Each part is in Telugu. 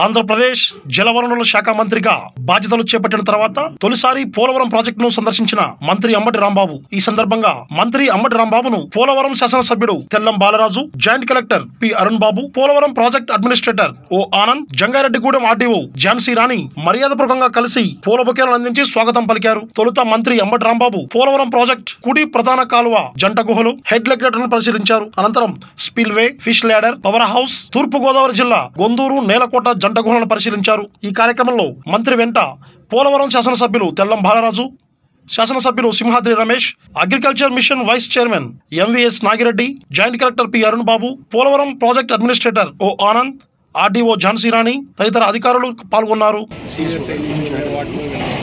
ఆంధ్రప్రదేశ్ జలవనరుల శాఖ మంత్రిగా బాధ్యతలు చేపట్టిన తర్వాత తొలిసారి పోలవరం ప్రాజెక్టును సందర్శించిన మంత్రి అంబటి రాంబాబు ఈ సందర్భంగా మంత్రి అంబటి రాంబాబును పోలవరం శాసనసభ్యుడు Tellam Balaraju joint collector P Arun Babu Polavaram project administrator O Anand Jangareddygudem RDO Jhansi Rani మర్యాదపూర్వకంగా కలిసి పూల బొకేలను అందించి స్వాగతం పలికారు తొలుత మంత్రి అంబటి రాంబాబు పోలవరం ప్రాజెక్ట్ కుడి ప్రధాన కాలువ జంట గుహలు హెడ్ లెక్టర్లను పరిశీలించారు అనంతరం spillway fish ladder power house తూర్పు గోదావరి జిల్లా గొందూరు నేలకోట జంట గుహలను పరిశీలించారు ఈ కార్యక్రమంలో మంత్రి వెంట పోలవరం శాసనసభ్యులు తెల్లం బాలరాజు శాసనసభ్యులు Simhadri Ramesh agriculture mission vice chairman MVS Nagireddy joint collector P Arun Babu Polavaram project administrator O Anand RDO Jhansi Rani తదితర అధికారులు పాల్గొన్నారు సీరియస్ వాటర్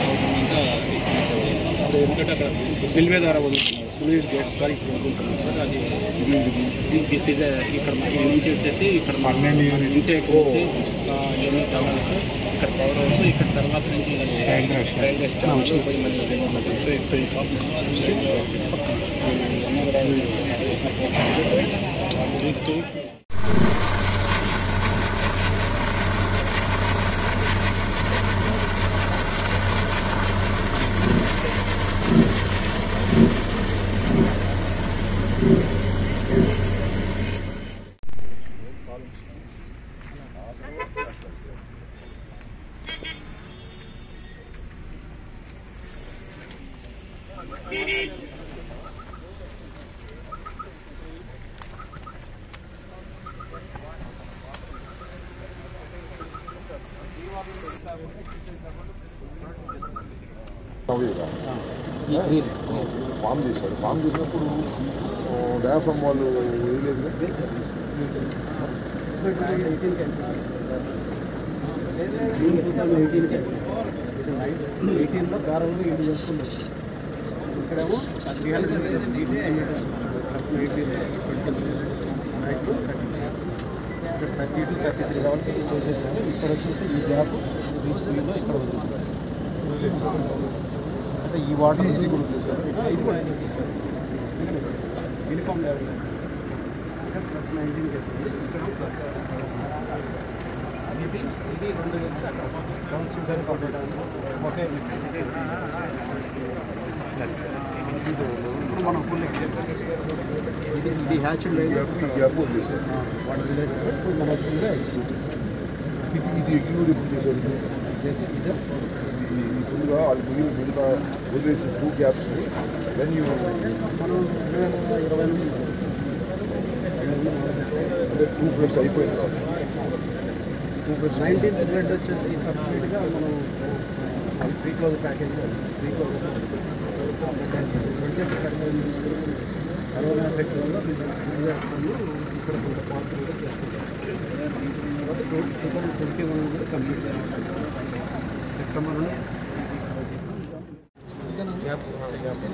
అది ఎందుకంటే అక్కడ స్పిల్వే ద్వారా వదులుతున్నారు సునీస్ గేట్స్ ద్వారా ఇక్కడ వదులుతున్నారు సార్ అది దిస్ ఈజ్ ఇక్కడ మా- ఇక్కడ నుంచి వచ్చేసి ఇక్కడ మా ఇంటేక్ వచ్చి ఎన్ని టవర్స్ ఇక్కడ పవర్ హౌస్ ఇక్కడ తర్వాత నుంచి రైల్వే పోయి మళ్ళీ ఫామ్ చేశారు ఫామ్ చేసినప్పుడు డయాఫ్రమ్ వాళ్ళు వేయలేదు జూన్ టూ థౌజండ్ ఎయిటీన్ ఎయిటీన్లో గారంలో ఇల్లు చేసుకున్నాం ఇక్కడేమో three hundred metres plus eighteen maximum thirty ఇక్కడ థర్టీ టు థర్టీ త్రీ కాబట్టి చేసేసాము ఇక్కడ వచ్చేసి ఈ గ్యాప్ రీచ్ త్రీలో ఇక్కడ వదులుతుంది అంటే ఈ వాటర్ ఇది కూడా ఉంది సార్ ఇది కూడా యూనిఫామ్ లెవెల్ ఇక్కడ ప్లస్ నైన్టీన్ కట్టింది ఇక్కడ ప్లస్ ఇది ఇది రెండు కలిసి అక్కడ కౌన్సిల్ గారి ఒకే ఇప్పుడు మనం ఫుల్ ఎగ్జాక్ట్ ఇది ఇది హ్యాచ్ లేదు గ్యాప్ ఈ గ్యాప్ వదిలేశారు వాళ్ళు వదిలేశారు ఇప్పుడు మనం ఫుల్గా ఎగ్జిక్యూట్ చేశారు ఇది ఇది ఎగ్జిక్యూట్ ఎప్పుడు చేశారు ఇది చేసి ఇదే ఇది ఇది ఫుల్గా వాళ్ళు మిగిలిన మిగతా వదిలేసిన టూ గ్యాప్స్ని దెన్ యూ మనం రెండు వేల ఇరవై ఎనిమిది అంటే టూ ఫ్లడ్స్ అయిపోయిన తర్వాత టూ ఫ్లడ్స్ నైన్టీన్త్ గ్రేడ్ వచ్చేసి కంప్లీట్గా మనం pre close package pre close corona effect వల్ల ఇక్కడ కొంత పార్క్ కూడా చేస్తున్నారు తర్వాత టూ థౌసండ్ ట్వంటీ వన్ కూడా కంప్లీట్ చేస్తాం సెప్టెంబర్లో గ్యాప్ గ్యాప్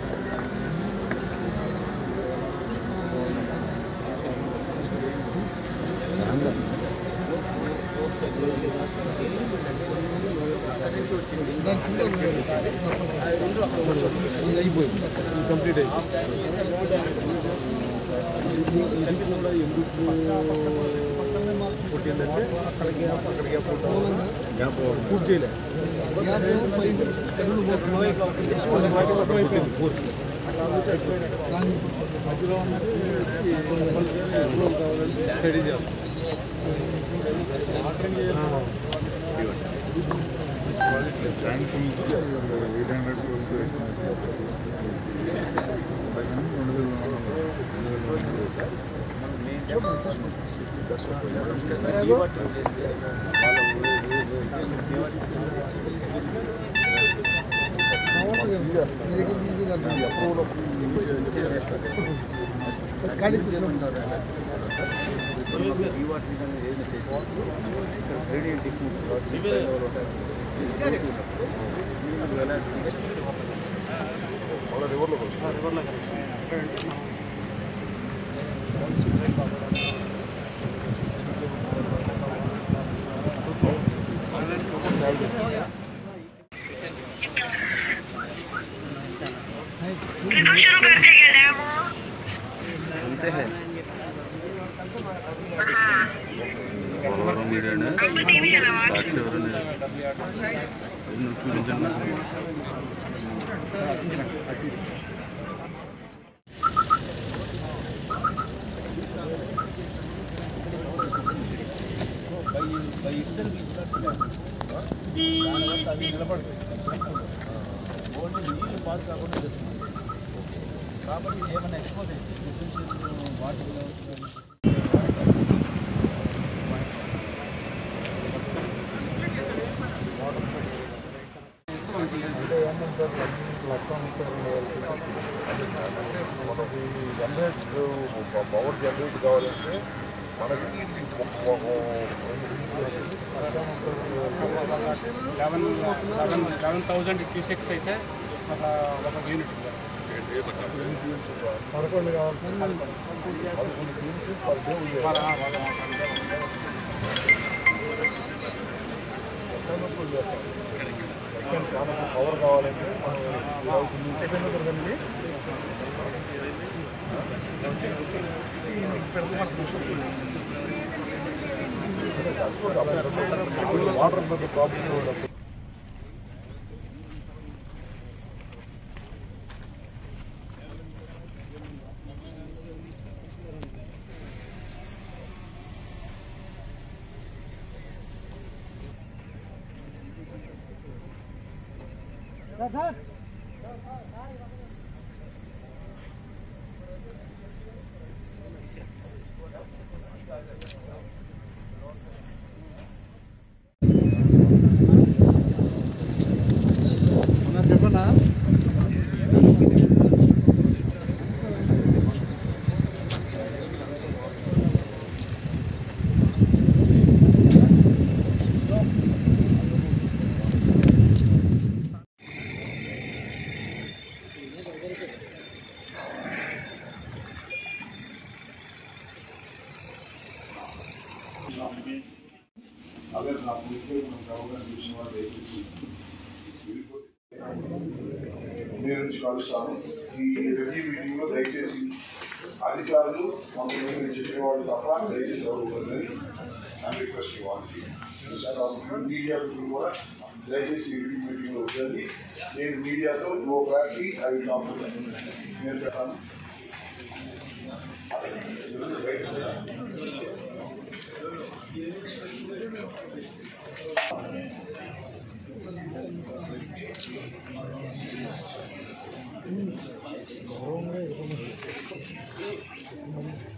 ఇది అయిపోయింది ఇది కంప్లీట్ అయిపోయింది కనిపిస్తుందా ఎందుకు పుట్టిందంటే అక్కడ గ్యాప్ అక్కడ గ్యాప్ గ్యాప్ పూర్తి చేయలేదు మధ్యలో స్టడీ చేస్తాం ఎయిట్ హండ్రెడ్ వాళ్ళ రివర్లో వస్తుంది शुरू करते क्या डेमो అంతే हाँ పోలవరం మీడియానే సాక్షి ఎవరనేది నువ్వు చూపించండి ఓన్లీ నీళ్ళు పాస్ కాకుండా చేస్తుంది కాబట్టి ఏమైనా ఎక్స్పోజ్ అయితే వాటర్ మనకి జనరేట్ పవర్ జనరేట్ కావాలంటే మనకి ఒక- ఒక రెండు eleven eleven eleven thousand cusecs అయితే ఒక ఒక యూనిట్ పదకొండు కావాల్సింది పదకొండు టీమ్స్ పర్ డే ఉండేది పవర్ కావాలంటే మనం సెకండ్ దొరకండి వాటర్ పెద్ద ప్రాబ్లం ఉన్నప్పుడు చెప్పనా అదే నా పూర్తిగా మనకు అవగాహన చేసిన వాళ్ళు దయచేసి నేను నుంచి కలుస్తాను ఈ రివ్యూ మీటింగ్ లో దయచేసి అధికారులు కొంతమంది నేను చెప్పేవాళ్ళు తప్ప దయచేసి ఎవరు ఉండదని నా రిక్వెస్ట్ వాళ్ళకి మీడియా పీపుల్ కూడా దయచేసి ఈ రివ్యూ మీటింగ్ లో ఉండండి నేను మీడియాతో నో బ్యాక్కి అవి కాంపిటెంట్ నేను పెట్టాను గౌరవంగా ఇవ్వమని